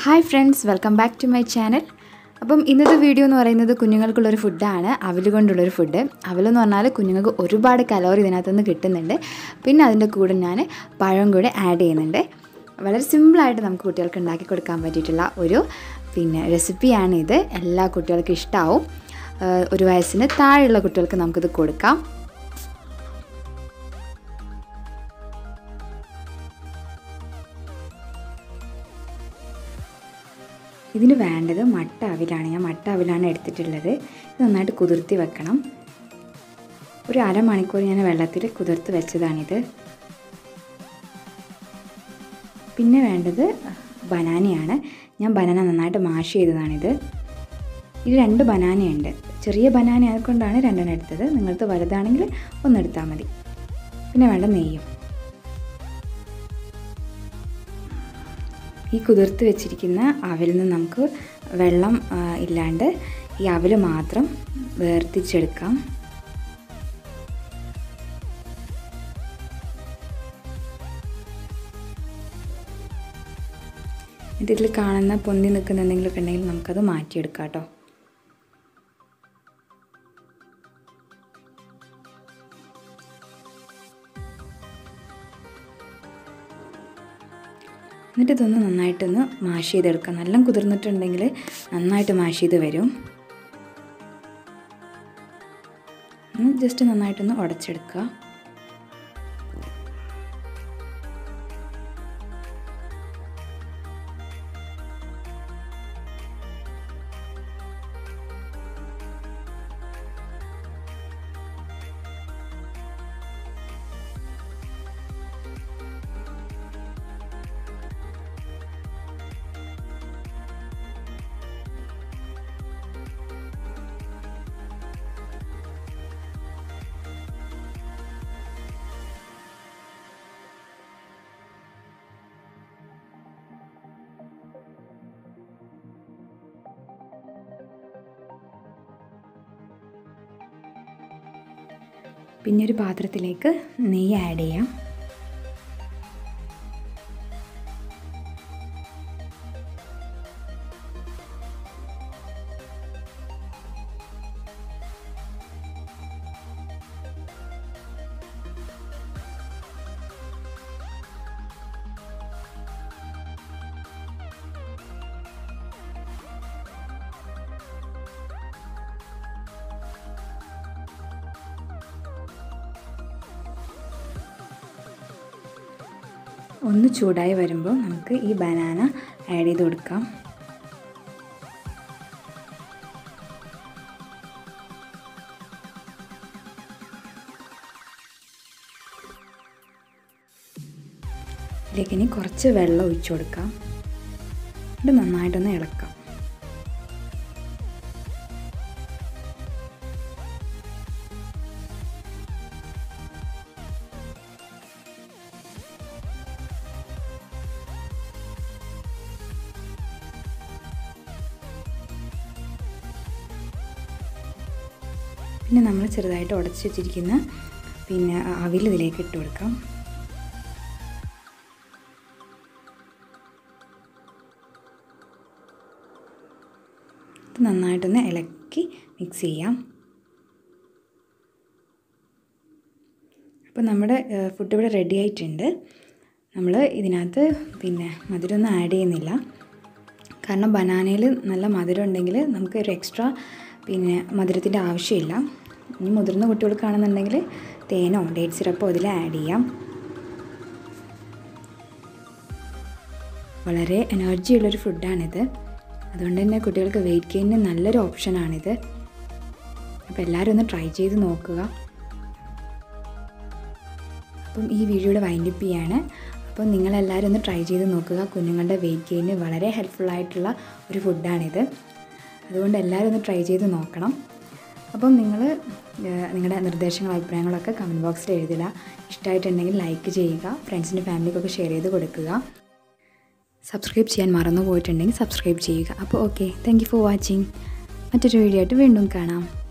hi friends welcome back to my channel അപ്പം ഇന്നത്തെ video എന്ന് പറയുന്നത് കുഞ്ഞുങ്ങൾക്കുള്ളൊരു ഫുഡാണ് അവൽ കൊണ്ടുള്ളൊരു ഫുഡ് അവലെന്ന് പറഞ്ഞാൽ കുഞ്ഞുങ്ങൾക്ക് ഒരുപാട് കലോറി ഇതിനകത്തുനിന്ന് കിട്ടുന്നുണ്ട് പിന്നെ അതിൻ്റെ കൂടെ ഞാൻ പഴം കൂടെ ആഡ് ചെയ്യുന്നുണ്ട് വളരെ സിമ്പിളായിട്ട് നമുക്ക് കുട്ടികൾക്ക് ഉണ്ടാക്കി കൊടുക്കാൻ പറ്റിയിട്ടുള്ള ഒരു പിന്നെ റെസിപ്പിയാണ് ഇത് എല്ലാ കുട്ടികൾക്കും ഇഷ്ടമാവും ഏഹ് ഒരു വയസ്സിന് താഴെയുള്ള കുട്ടികൾക്ക് നമുക്കിത് കൊടുക്കാം ഇതിന് വേണ്ടത് മട്ട അവിലാണ് ഞാൻ മട്ട അവിലാണ് എടുത്തിട്ടുള്ളത് ഇത് നന്നായിട്ട് കുതിർത്തി വെക്കണം ഒരു അരമണിക്കൂർ ഞാൻ വെള്ളത്തിൽ കുതിർത്ത് വെച്ചതാണിത് പിന്നെ വേണ്ടത് ബനാനയാണ് ഞാൻ ബനാന നന്നായിട്ട് മാഷ് ചെയ്തതാണിത് ഇത് രണ്ട് ബനാനയുണ്ട് ചെറിയ ബനാന ആയതുകൊണ്ടാണ് രണ്ടെണ്ണം എടുത്തത് നിങ്ങൾക്ക് വലുതാണെങ്കിൽ ഒന്നെടുത്താൽ മതി പിന്നെ വേണ്ട നെയ്യും ഈ കുതിർത്ത് വെച്ചിരിക്കുന്ന അവലിൽ നിന്ന് നമുക്ക് വെള്ളം ആ, ഇല്ലാണ്ട് ഈ അവൽ മാത്രം വേർതിരിച്ചെടുക്കാം എന്നിട്ട് ഇതിൽ കാണുന്ന പൊന്തി നിൽക്കുന്ന എന്തെങ്കിലുമൊക്കെ ഉണ്ടെങ്കിൽ നമുക്കത് മാറ്റിയെടുക്കാം കേട്ടോ എന്നിട്ട് ഇതൊന്ന് നന്നായിട്ടൊന്ന് മാഷ് ചെയ്തെടുക്കാം നല്ല കുതിർന്നിട്ടുണ്ടെങ്കിൽ നന്നായിട്ട് മാഷ് ചെയ്ത് വരും ജസ്റ്റ് നന്നായിട്ടൊന്ന് ഉടച്ചെടുക്കുക പിന്നെ ഒരു പാത്രത്തിലേക്ക് നെയ്യ് ആഡ് ചെയ്യാം ഒന്ന് ചൂടായി വരുമ്പോൾ നമുക്ക് ഈ ബനാന ആഡ് ചെയ്ത് കൊടുക്കാം ഇതിലേക്ക് ഇനി കുറച്ച് വെള്ളം ഒഴിച്ചു കൊടുക്കാം ഇത് നന്നായിട്ടൊന്ന് ഇളക്കാം പിന്നെ നമ്മൾ ചെറുതായിട്ട് ഉടച്ച് വെച്ചിരിക്കുന്ന പിന്നെ അവിൽ ഇതിലേക്ക് ഇട്ട് കൊടുക്കാം ഇത് നന്നായിട്ടൊന്ന് ഇളക്കി മിക്സ് ചെയ്യാം അപ്പോൾ നമ്മുടെ ഫുഡ് ഇവിടെ റെഡി ആയിട്ടുണ്ട് നമ്മൾ ഇതിനകത്ത് പിന്നെ മധുരമൊന്നും ആഡ് ചെയ്യുന്നില്ല കാരണം ബനാനയിൽ നല്ല മധുരം ഉണ്ടെങ്കിൽ നമുക്ക് ഒരു എക്സ്ട്രാ പിന്നെ മധുരത്തിൻ്റെ ആവശ്യമില്ല ഇനി മുതിർന്ന കുട്ടികൾക്കാണെന്നുണ്ടെങ്കിൽ തേനോ ഡേറ്റ് സിറപ്പോ അതിൽ ആഡ് ചെയ്യാം വളരെ എനർജി ഉള്ളൊരു ഫുഡാണിത് അതുകൊണ്ട് തന്നെ കുട്ടികൾക്ക് വെയിറ്റ് ഗെയിനിന് നല്ലൊരു ഓപ്ഷനാണിത് അപ്പോൾ എല്ലാവരും ഒന്ന് ട്രൈ ചെയ്ത് നോക്കുക അപ്പം ഈ വീഡിയോയുടെ വൈൻഡപ്പ് ചെയ്യാണ് അപ്പം നിങ്ങളെല്ലാവരും ഒന്ന് ട്രൈ ചെയ്ത് നോക്കുക കുഞ്ഞുങ്ങളുടെ വെയിറ്റ് ഗെയിന് വളരെ ഹെൽപ്ഫുൾ ആയിട്ടുള്ള ഒരു ഫുഡാണിത് അതുകൊണ്ട് എല്ലാവരും ഒന്ന് ട്രൈ ചെയ്ത് നോക്കണം അപ്പം നിങ്ങൾ നിങ്ങളുടെ നിർദ്ദേശങ്ങളും അഭിപ്രായങ്ങളൊക്കെ കമൻറ്റ് ബോക്സിൽ എഴുതുക ഇഷ്ടമായിട്ടുണ്ടെങ്കിൽ ലൈക്ക് ചെയ്യുക ഫ്രണ്ട്സിൻ്റെ ഫാമിലിക്കൊക്കെ ഷെയർ ചെയ്ത് കൊടുക്കുക സബ്സ്ക്രൈബ് ചെയ്യാൻ മറന്നു പോയിട്ടുണ്ടെങ്കിൽ സബ്സ്ക്രൈബ് ചെയ്യുക അപ്പോൾ okay thank you for watching മറ്റൊരു വീഡിയോ ആയിട്ട് വീണ്ടും കാണാം